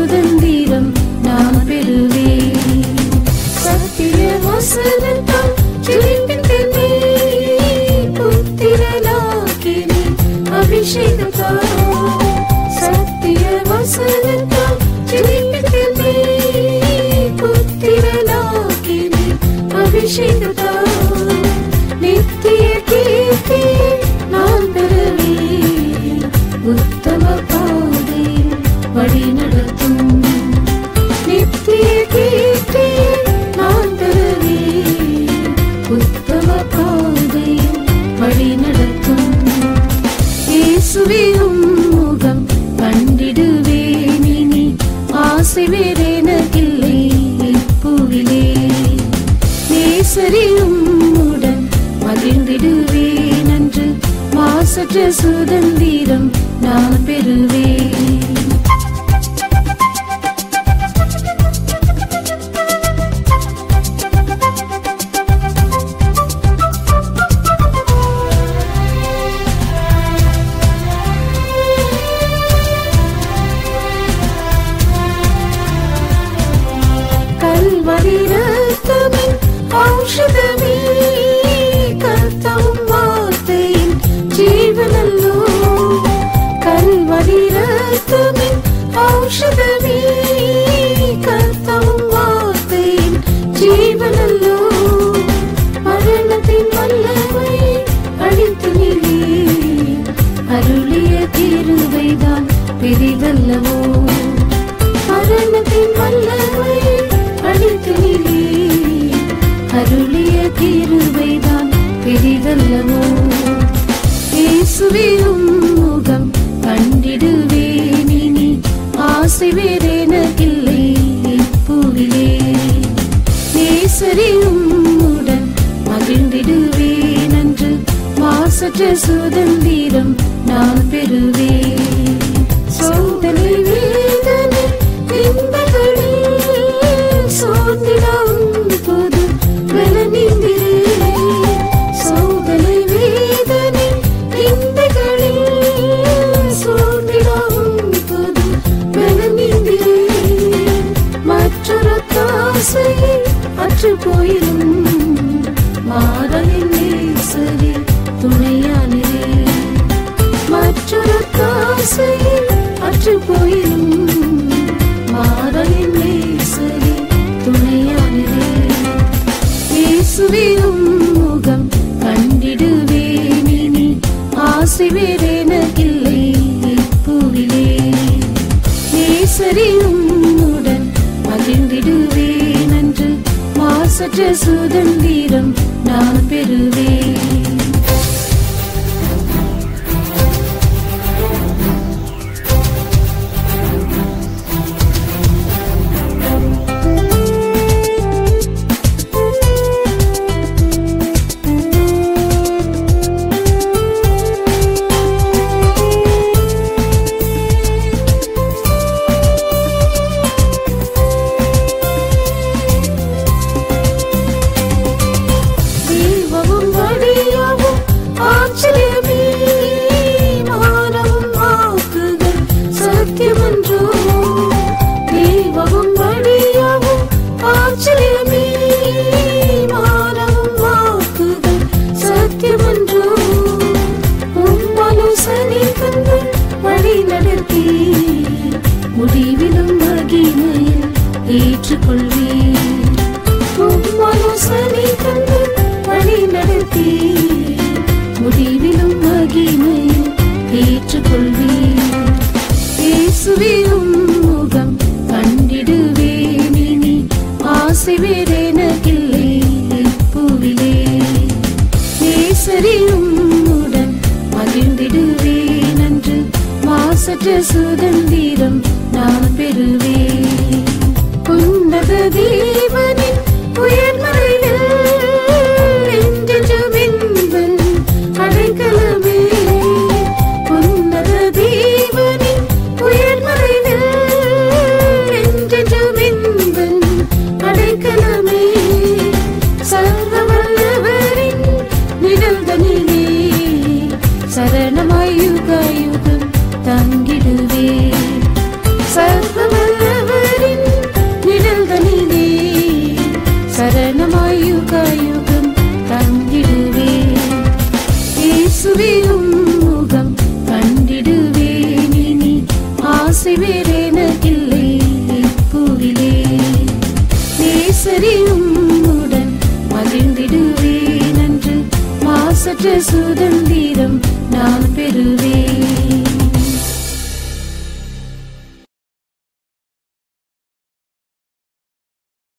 சுதந்திரம் நான் பெறுவேன் சத்திய வசனத்தால் ஜெயிப்பித்தனே புத்திரனாக்கினே அபிஷேகத்தால் சத்திய வசனத்தால் ஜெயிப்பித்தனே புத்திரனாக்கினே அபிஷேகத்தால் நித்திய கீர்த்தி நான் பெறுவேன் உத்தம பாதையில் வழி நடத்தும் நித்திய கீர்த்தி நான் பெறுவேன் உத்தம பாதையில் வழி நடத்தும் இயேசுவே உம் முகம் கண்டிடுவேன் இனி ஆசை வேறெனக்கில்லை இப்புவிலே நேசரியும் உடன் மகிழ்ந்திடுவேன் அன்று மாசற்ற சுதந்திரம் நான் பெறுவேன் கல்வரி ரத்தமே ஔஷதமே கர்த்தவும் வார்த்தையின் ஜீவனல்லோ கல்வரி ரத்தமே ஔஷதமே கர்த்தவும் வார்த்தையின் ஜீவனல்லோ மரணத்தின் வல்லமை அழித்து நிலே அருளிய தீருவைதான் பெரிதல்லவோ மரணத்தின் வல்லமை அழித்து நிலே அருளிய தீருவைதான் பெரிதல்லவோ இயேசுவே உம் முகம் கண்டிடுவேன் இனி ஆசை வேறெனக்கில்லை இப்புவிலே நேசரி உம்முடன் மகிழ்ந்திடுவேன் அன்று மாசற்ற சுதந்திரம் நான் பெறுவேன் சோதனை வேதனை இன்பங்களில் சோர்ந்திடாம் போது பலனிந்திரே சோதனை வேதனை இன்பங்களில் சோர்ந்திடாம் போது பலனிந்திரே மற்றொரு காசையை அற்று போயிரும் மாறலின் நேசரே துணையானே மற்றொரு காசையில் அற்று போயிரும் மாறலின் நேசரே துணையானே இயேசுவே உம் முகம் கண்டிடுவேன் இனி ஆசை வேறெனக்கில்லை இப்புவிலே நேசரி உம்முடன் மகிழ்ந்திடுவேன் அன்று மாசற்ற சுதந்திரம் நான் பெறுவேன் தெய்வமும் வடிவமும் ஆச்சரியமே மானமும் வாக்குகள் சத்தியமன்றோ தெய்வமும் வடிவமும் ஆச்சரியமே மானமும் வாக்குகள் சத்தியமன்றோ உம்மாலோசனை தந்து வழி நடத்தி முடிவிலும் மகிமையில் ஏற்றுக்கொள்வேன் உம்மாலோசனை தந்து வழி நடத்தி முடிவிலும் மகிமையில் ஏற்றுக்கொள்வேன் இயேசுவே உம் முகம் கண்டிடுவேன் இனி ஆசை வேறெனக்கில்லை இப்புவிலே நேசரி உம்முடன் மகிழ்ந்திடுவேன் அன்று மாசற்ற சுதந்திரம் நான் பெறுவேன் உன்னத தேவனின் உயர்மறைவில் என்றென்றும் என்பன் அடைக்கலமே உன்னத தேவனின் உயர்மறைவில் என்றென்றும் என்பன் அடைக்கலமே சர்வ வல்லவரின் நிழல்தனிலே சரணமாய் யுகாயுகம் தங்கிடுவே ராஜசுதன்